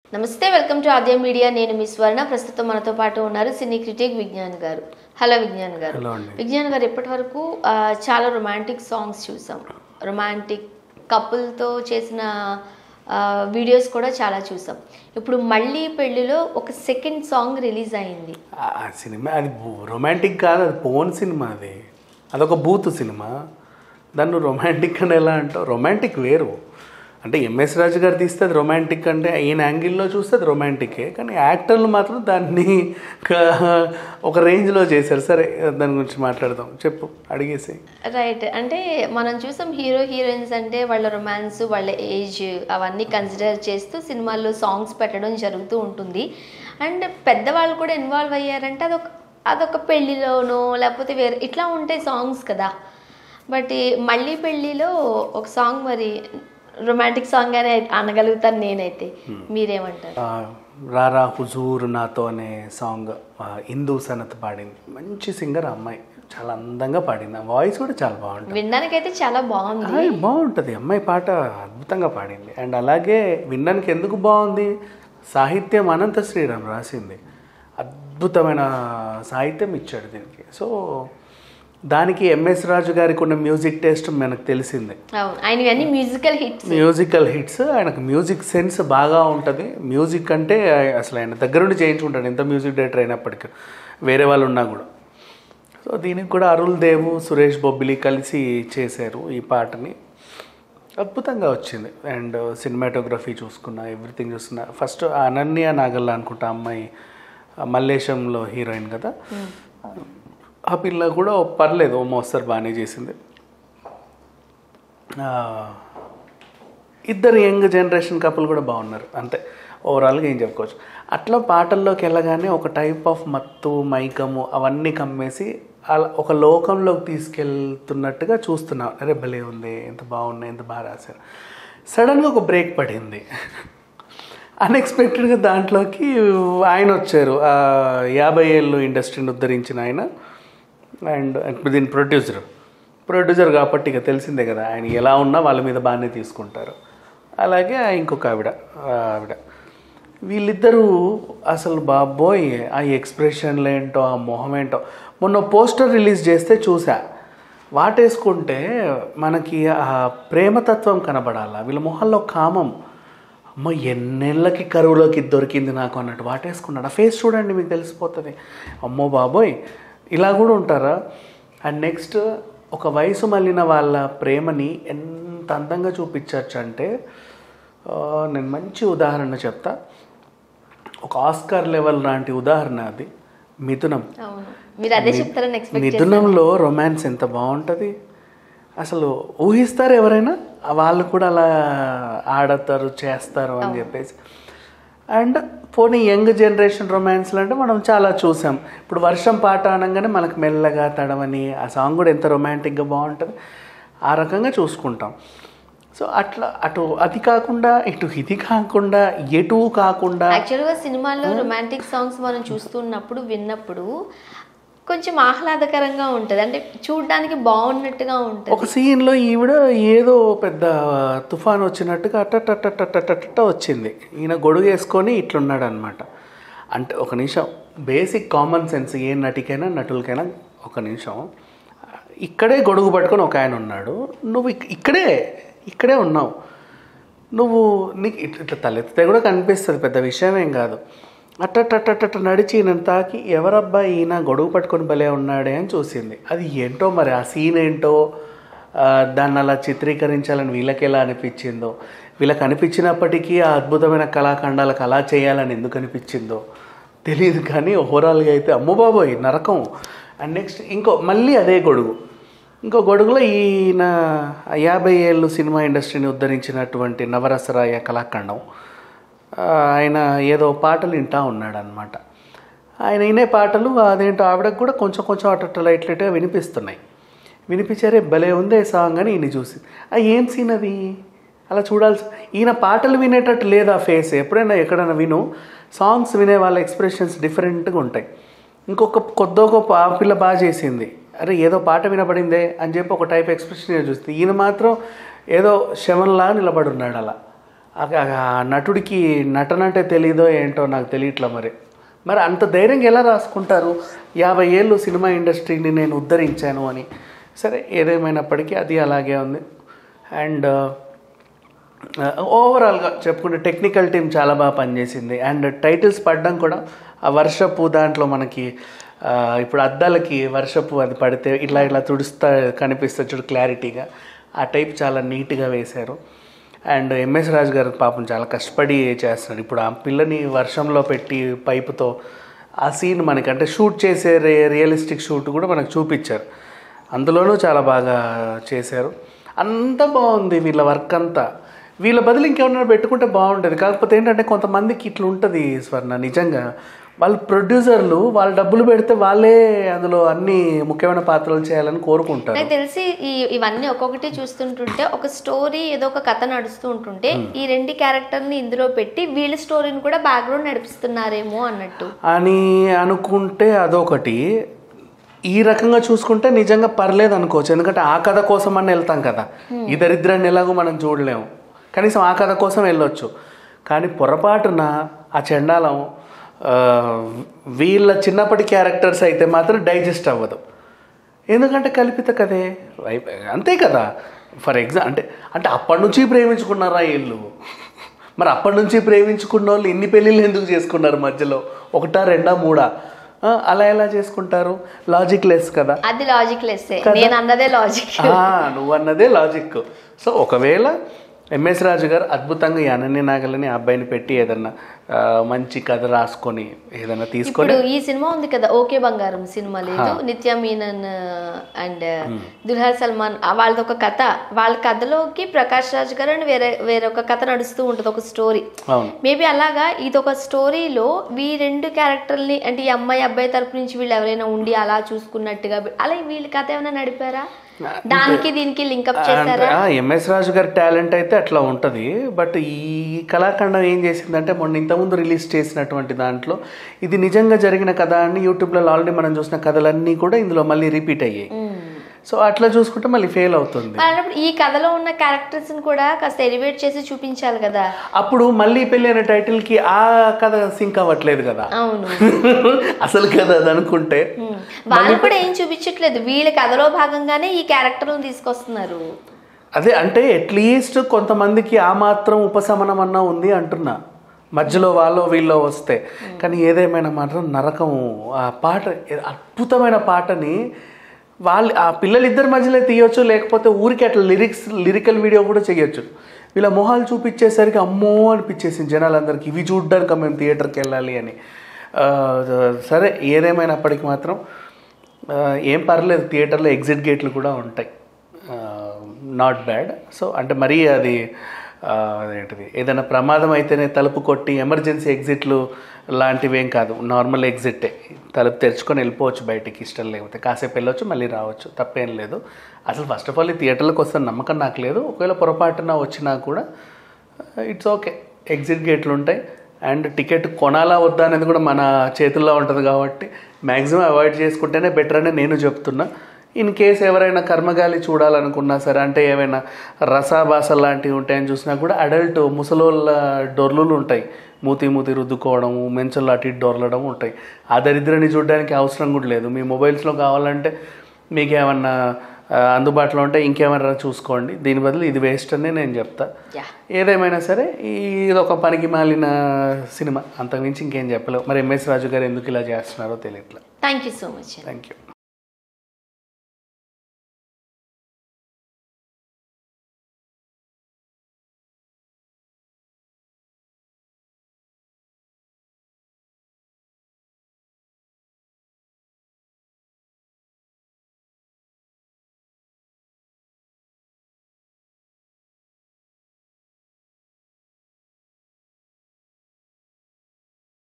నమస్తే welcome to Aadya media నేను మీ స్వర్ణ ప్రస్తుతం మనతో పాటు ఉన్నారు సినీ క్రిటిక్ విజ్ఞాన్ గారు హలో విజ్ఞాన్ గారు హలో అండి విజ్ఞాన్ గారు ఇప్పటి వరకు ఆ, చాలా రొమాంటిక్ సాంగ్స్ చూసాం రొమాంటిక్ కపుల్తో చేసిన ఆ, వీడియోస్ కూడా చాలా చూసాం ఇప్పుడు మళ్ళీ పెళ్లిలో ఒక సెకండ్ సాంగ్ రిలీజ్ అయింది ఆ ఆ సినిమా అది రొమాంటిక్ కాదు అది పోన్ సినిమా అది అదొక బూత్ సినిమా దాన్ని రొమాంటిక్ అని ఎలా అంటావు రొమాంటిక్ వేరు అంటే ఎంఎస్ రాజు గారు తీస్తే అది రొమాంటిక్ అంటే ఈయన యాంగిల్లో చూస్తే అది రొమాంటికే కానీ యాక్టర్లు మాత్రం దాన్ని క- ఒక రేంజ్లో చేశారు సరే దాని గురించి మాట్లాడదాం చెప్పు అడిగేసి రైట్ అంటే మనం చూసాం హీరో హీరోయిన్స్ అంటే వాళ్ళ రొమాన్స్ వాళ్ళ ఏజ్ అవన్నీ కన్సిడర్ చేస్తూ సినిమాల్లో సాంగ్స్ పెట్టడం జరుగుతూ ఉంటుంది అండ్ పెద్దవాళ్ళు కూడా ఇన్వాల్వ్ అయ్యారంటే అదొక అదొక పెళ్ళిలోనో లేకపోతే వేరే ఇట్లా ఉంటాయి సాంగ్స్ కదా బట్ ఈ మళ్ళీ పెళ్ళిలో ఒక సాంగ్ మరి రొమాంటిక్ సాంగ్ అని అనగలుగుతాను నేనైతే మీరేమంటారు ఆ, రారా హుజూర్ నాతో అనే సాంగ్ ఆ, ఇందూ సనత్ పాడింది మంచి సింగర్ అమ్మాయి చాలా అందంగా పాడింది ఆ వాయిస్ కూడా చాలా బాగుంటుంది వినడానికైతే చాలా బాగుంది ఆయ్, బాగుంటుంది అమ్మాయి పాట అద్భుతంగా పాడింది అండ్ అలాగే వినడానికి ఎందుకు బాగుంది సాహిత్యం అనంత శ్రీరామ్ రాసింది అద్భుతమైన సాహిత్యం ఇచ్చాడు దీనికి సో దానికి ఎంఎస్ రాజు గారికి ఉన్న మ్యూజిక్ టేస్ట్ మనకు తెలిసిందే అవును ఆయన అన్ని మ్యూజికల్ హిట్స్ మ్యూజికల్ హిట్స్ ఆయనకు మ్యూజిక్ సెన్స్ బాగా ఉంటుంది మ్యూజిక్ అంటే అసలు ఆయన దగ్గరుండి చేయించుకుంటాడు ఎంత మ్యూజిక్ డైరెక్టర్ అయినప్పటికీ వేరే వాళ్ళు ఉన్నా కూడా సో దీనికి కూడా అరుల్ దేవు సురేష్ బొబ్బిలి కలిసి చేశారు ఈ పాటని అద్భుతంగా వచ్చింది అండ్ సినిమాటోగ్రఫీ చూసుకున్నా ఎవ్రీథింగ్ చూసుకున్నా ఫస్ట్ అనన్య నాగల్లా అనుకుంటా అమ్మాయి మల్లేశంలో హీరోయిన్ కదా ఆ పిల్ల కూడా పర్లేదు ఓ మోస్తరు బాగానే చేసింది ఆ, ఇద్దరు యంగ్ జనరేషన్ కపుల్ కూడా బాగున్నారు అంతే ఓవరాల్గా ఏం చెప్పుకోవచ్చు అట్లా పాటల్లోకి వెళ్ళగానే ఒక టైప్ ఆఫ్ మత్తు మైకము అవన్నీ కమ్మేసి అలా ఒక లోకంలోకి తీసుకెళ్తున్నట్టుగా చూస్తున్నాం అరే భలే ఉంది ఎంత బాగున్నాయి ఎంత బాగా రాశారు సడన్గా ఒక బ్రేక్ పడింది అన్ఎక్స్పెక్టెడ్గా దాంట్లోకి ఆయన వచ్చారు ఆ యాభై ఏళ్ళు ఇండస్ట్రీని ఉద్ధరించిన ఆయన అండ్ దీని ప్రొడ్యూసర్ ప్రొడ్యూసర్ కాబట్టి ఇక తెలిసిందే కదా ఆయన ఎలా ఉన్నా వాళ్ళ మీద బాగానే తీసుకుంటారు అలాగే ఆ ఇంకొక ఆవిడ ఆ ఆవిడ వీళ్ళిద్దరూ అసలు బాబోయ్ ఆ ఎక్స్ప్రెషన్లు ఏంటో ఆ మొహం ఏంటో మొన్న పోస్టర్ రిలీజ్ చేస్తే చూసా వాటేసుకుంటే మనకి ఆ ప్రేమతత్వం కనబడాల వీళ్ళ మొహంలో కామం అమ్మ ఎన్నేళ్ళకి కరువులోకి దొరికింది నాకు అన్నట్టు వాటేసుకున్నాడు ఆ ఫేస్ చూడండి మీకు తెలిసిపోతుంది అమ్మో బాబోయ్ ఇలా కూడా ఉంటారా అండ్ నెక్స్ట్ ఒక వయసు మళ్ళిన వాళ్ళ ప్రేమని ఎంత అందంగా చూపించవచ్చు అంటే ఆ, నేను మంచి ఉదాహరణ చెప్తా ఒక ఆస్కార్ లెవెల్ లాంటి ఉదాహరణ అది మిథునం అవును మీరు అదే చెప్తారని ఎక్స్పెక్ట్ మిథునంలో రొమాన్స్ ఎంత బాగుంటుంది అసలు ఊహిస్తారు ఎవరైనా వాళ్ళు కూడా అలా ఆడతారు చేస్తారు అని చెప్పేసి అండ్ పోనీ యంగ్ జనరేషన్ రొమాన్స్లు అంటే మనం చాలా చూసాం ఇప్పుడు వర్షం పాట అనగానే మనకు మెల్లగా తడవని ఆ సాంగ్ కూడా ఎంత రొమాంటిక్గా బాగుంటుంది ఆ రకంగా చూసుకుంటాం సో అట్లా అటు అది కాకుండా ఇటు ఇది కాకుండా ఎటు కాకుండా యాక్చువల్గా సినిమాల్లో రొమాంటిక్ సాంగ్స్ మనం చూస్తున్నప్పుడు విన్నప్పుడు కొంచెం ఆహ్లాదకరంగా ఉంటుంది అంటే చూడడానికి బాగున్నట్టుగా ఉంటుంది ఒక సీన్లో ఈవిడ ఏదో పెద్ద తుఫాన్ వచ్చినట్టుగా అట్టటట్టటట్టట వచ్చింది ఈయన గొడుగు వేసుకొని ఇట్లున్నాడు అనమాట అంటే ఒక నిమిషం బేసిక్ కామన్ సెన్స్ ఏ నటికైనా నటులకైనా ఒక నిమిషం ఇక్కడే గొడుగు పట్టుకొని ఒక ఆయన ఉన్నాడు నువ్వు ఇక్- ఇక్కడే ఇక్కడే ఉన్నావు నువ్వు నీకు ఇట్లా ఇట్లా తలెత్తితే కూడా కనిపిస్తుంది పెద్ద విషయం ఏం కాదు అట్టట్టట్టట్ట నడిచి ఈయన తాకి ఎవరబ్బా ఈయన గొడుగు పట్టుకొని భలే ఉన్నాడే అని చూసింది అది ఏంటో మరి ఆ సీన్ ఏంటో ఆ, దాన్ని అలా చిత్రీకరించాలని వీళ్ళకి ఎలా అనిపించిందో వీళ్ళకి అనిపించినప్పటికీ ఆ అద్భుతమైన కళాఖండాలకు అలా చేయాలని ఎందుకు అనిపించిందో తెలియదు కానీ ఓవరాల్గా అయితే అమ్మో బాబోయ్ నరకం అండ్ నెక్స్ట్ ఇంకో మళ్ళీ అదే గొడుగు ఇంకో గొడుగులో ఈయన యాభై ఏళ్ళు సినిమా ఇండస్ట్రీని ఉద్ధరించినటువంటి నవరసరాయ కళాఖండం ఆ, ఆయన ఏదో పాటలు వింటా ఉన్నాడు అనమాట ఆయన వినే పాటలు అదేంటో ఆవిడకు కూడా కొంచెం కొంచెం అట్ట లైట్ లైట్గా వినిపిస్తున్నాయి వినిపించారే భలే ఉందే సాంగ్ అని ఈయన చూసి ఆ ఏం సీన్ అది అలా చూడాల్సి ఈయన పాటలు వినేటట్టు లేదు ఆ ఫేస్ ఎప్పుడైనా ఎక్కడైనా విను సాంగ్స్ వినే వాళ్ళ ఎక్స్ప్రెషన్స్ డిఫరెంట్గా ఉంటాయి ఇంకొక కొద్దో గొప్ప ఆ పిల్ల బాగా చేసింది అరే ఏదో పాట వినపడిందే అని చెప్పి ఒక టైప్ ఎక్స్ప్రెషన్ చూస్తే ఈయన మాత్రం ఏదో శవంలా నిలబడి ఉన్నాడు అలా ఆ- ఆ నటుడికి నటన అంటే తెలీదో ఏంటో నాకు తెలియట్లా మరి మరి అంత ధైర్యంగా ఎలా రాసుకుంటారు యాభై ఏళ్ళు సినిమా ఇండస్ట్రీని నేను ఉద్ధరించాను అని సరే ఏదేమైనప్పటికీ అది అలాగే ఉంది అండ్ ఓవరాల్గా చెప్పుకుంటే టెక్నికల్ టీం చాలా బాగా పనిచేసింది అండ్ టైటిల్స్ పడడం కూడా ఆ వర్షపు దాంట్లో మనకి ఆ, ఇప్పుడు అద్దాలకి వర్షపు అది పడితే ఇట్లా ఇట్లా తుడుస్తా కనిపిస్తుంది చూడు క్లారిటీగా ఆ టైప్ చాలా నీట్గా వేశారు అండ్ ఎంఎస్ రాజు గారు పాపం చాలా కష్టపడి చేస్తున్నారు ఇప్పుడు ఆ పిల్లని వర్షంలో పెట్టి పైపుతో ఆ సీన్ మనకి అంటే షూట్ చేసే రే రియలిస్టిక్ షూట్ కూడా మనకు చూపించారు అందులోనూ చాలా బాగా చేశారు అంత బాగుంది వీళ్ళ వర్క్ అంతా వీళ్ళ బదులు ఇంకేమన్నా పెట్టుకుంటే బాగుండేది కాకపోతే ఏంటంటే కొంతమందికి ఇట్లా ఉంటుంది స్వర్ణ నిజంగా వాళ్ళు ప్రొడ్యూసర్లు వాళ్ళు డబ్బులు పెడితే వాళ్ళే అందులో అన్ని ముఖ్యమైన పాత్రలు చేయాలని కోరుకుంటారు నాకు తెలిసి ఈ ఇవన్నీ ఒక్కొక్కటి చూస్తుంటుంటే ఒక స్టోరీ ఏదో ఒక కథ నడుస్తూ ఉంటుంటే ఈ రెండు క్యారెక్టర్ని ఇందులో పెట్టి వీళ్ళ స్టోరీని కూడా బ్యాక్గ్రౌండ్ నడిపిస్తున్నారేమో అన్నట్టు అని అనుకుంటే అదొకటి ఈ రకంగా చూసుకుంటే నిజంగా పర్లేదు అనుకోవచ్చు ఎందుకంటే ఆ కథ కోసం అని వెళ్తాం కదా ఈ దరిద్రాన్ని ఎలాగో మనం చూడలేము కనీసం ఆ కథ కోసం వెళ్ళొచ్చు కానీ పొరపాటున ఆ చండాలం ఆ, వీళ్ళ చిన్నప్పటి క్యారెక్టర్స్ అయితే మాత్రం డైజెస్ట్ అవ్వదు ఎందుకంటే కల్పిత కదే వై- అంతే కదా ఫర్ ఎగ్జామ్ అంటే అంటే అప్పటి నుంచి ప్రేమించుకున్నారా వీళ్ళు మరి అప్పటి నుంచి ప్రేమించుకున్న వాళ్ళు ఇన్ని పెళ్ళిళ్ళు ఎందుకు చేసుకున్నారు మధ్యలో ఒకటా రెండా మూడా ఆ, అలా ఎలా చేసుకుంటారు లాజిక్ లెస్ కదా అది లాజిక్ లెస్సే నేను అన్నదే లాజిక్ ఆ, నువ్వు అన్నదే లాజిక్ సో ఒకవేళ ఎంఎస్ రాజు గారు అద్భుతంగా ఈ అనన్య నాగలని ఆ అబ్బాయిని పెట్టి ఏదన్నా ఆ, మంచి కథ రాసుకొని ఏదన్నా తీసుకొని ఇప్పుడు ఈ సినిమా ఉంది కదా ఓకే బంగారం సినిమా లేదు నిత్య మీనన్ అండ్ దుల్హర్ సల్మాన్ ఆ వాళ్ళది ఒక కథ వాళ్ళ కథలోకి ప్రకాష్ రాజ్ గారు అని వేరే వేరే ఒక కథ నడుస్తూ ఉంటుంది ఒక స్టోరీ అవును మేబీ అలాగా ఇది ఒక స్టోరీలో ఈ రెండు క్యారెక్టర్ని అంటే ఈ అమ్మాయి అబ్బాయి తరపు నుంచి వీళ్ళు ఎవరైనా ఉండి అలా చూసుకున్నట్టుగా అలా వీళ్ళ కథ ఏమైనా నడిపారా దానికి దీనికి లింకప్ చేశారా ఎంఎస్ రాజు గారి టాలెంట్ అయితే అట్లా ఉంటుంది బట్ ఈ కళాఖండం ఏం చేసిందంటే మొన్న ఇంతకుముందు రిలీజ్ చేసినటువంటి దాంట్లో ఇది నిజంగా జరిగిన కథ అని యూట్యూబ్లో ఆల్రెడీ మనం చూసిన కథలన్నీ కూడా ఇందులో మళ్ళీ రిపీట్ అయ్యాయి సో అట్లా చూసుకుంటే మళ్ళీ ఫెయిల్ అవుతుంది మరి అన్నప్పుడు ఈ కథలో ఉన్న క్యారెక్టర్స్ కూడా కాస్త ఎలివేట్ చేసి చూపించాలి కదా అప్పుడు మళ్ళీ పెళ్ళి అనే టైటిల్కి ఆ కథ సింక్ అవ్వట్లేదు కదా అవును అసలు కథ అది అనుకుంటే ఉమ్. వాళ్ళు కూడా ఏం చూపించట్లేదు వీళ్ళ కథలో భాగంగానే ఈ క్యారెక్టర్లను తీసుకొస్తున్నారు అదే అంటే అట్లీస్ట్ కొంతమందికి ఆ మాత్రం ఉపశమనం అన్నా ఉంది అంటున్నా మధ్యలో వాళ్ళు వీళ్ళు వస్తే కానీ ఏదేమైనా మాత్రం నరకం ఆ పాట అద్భుతమైన పాటని వాళ్ళు ఆ పిల్లలిద్దరి మధ్యలో తీయొచ్చు లేకపోతే ఊరికి అట్లా లిరిక్స్ లిరికల్ వీడియో కూడా చేయొచ్చు వీళ్ళ మొహాలు చూపించేసరికి అమ్మో అనిపించేసింది జనాలందరికీ ఇవి చూడ్డానికి మేము థియేటర్కి వెళ్ళాలి అని ఆ, సరే ఏదేమైనప్పటికీ మాత్రం ఆ, ఏం పర్లేదు థియేటర్లో ఎగ్జిట్ గేట్లు కూడా ఉంటాయి నాట్ బ్యాడ్ సో అంటే మరీ అది ఆ, అదేంటిది ఏదైనా ప్రమాదం అయితేనే తలుపు కొట్టి ఎమర్జెన్సీ ఎగ్జిట్లు లాంటివి ఏం కాదు నార్మల్ ఎగ్జిట్టే తలుపు తెరుచుకొని వెళ్ళిపోవచ్చు బయటికి ఇష్టం లేకపోతే కాసేపు వెళ్ళొచ్చు మళ్ళీ రావచ్చు తప్పేం లేదు అసలు ఫస్ట్ ఆఫ్ ఆల్ ఈ థియేటర్లకు వస్తున్న నమ్మకం నాకు లేదు ఒకవేళ పొరపాటున వచ్చినా కూడా ఇట్స్ ఓకే ఎగ్జిట్ గేట్లు ఉంటాయి అండ్ టికెట్ కొనాలా వద్దా అనేది కూడా మన చేతుల్లో ఉంటుంది కాబట్టి మ్యాక్సిమం అవాయిడ్ చేసుకుంటేనే బెటర్ అని నేను చెప్తున్నా ఇన్ కేస్ ఎవరైనా కర్మగాలి చూడాలనుకున్నా సరే అంటే ఏమైనా రసాభాస లాంటివి ఉంటాయని చూసినా కూడా అడల్ట్ ముసలోళ్ళ డొర్లులు ఉంటాయి మూతి మూతి రుద్దుకోవడం మెంచల్లో అటు ఇటు డొర్లడం ఉంటాయి ఆ దరిద్రాన్ని చూడడానికి అవసరం కూడా లేదు మీ మొబైల్స్లో కావాలంటే మీకు ఏమన్నా ఆ, అందుబాటులో ఉంటే ఇంకేమైనా చూసుకోండి దీని బదులు ఇది వేస్ట్ అని నేను చెప్తా యా ఏదేమైనా సరే ఇది ఒక పనికి మాలిన సినిమా అంతకుమించి ఇంకేం చెప్పలేవు మరి ఎంఎస్ రాజు గారు ఎందుకు ఇలా చేస్తున్నారో తెలియట్లేదు thank you so much thank you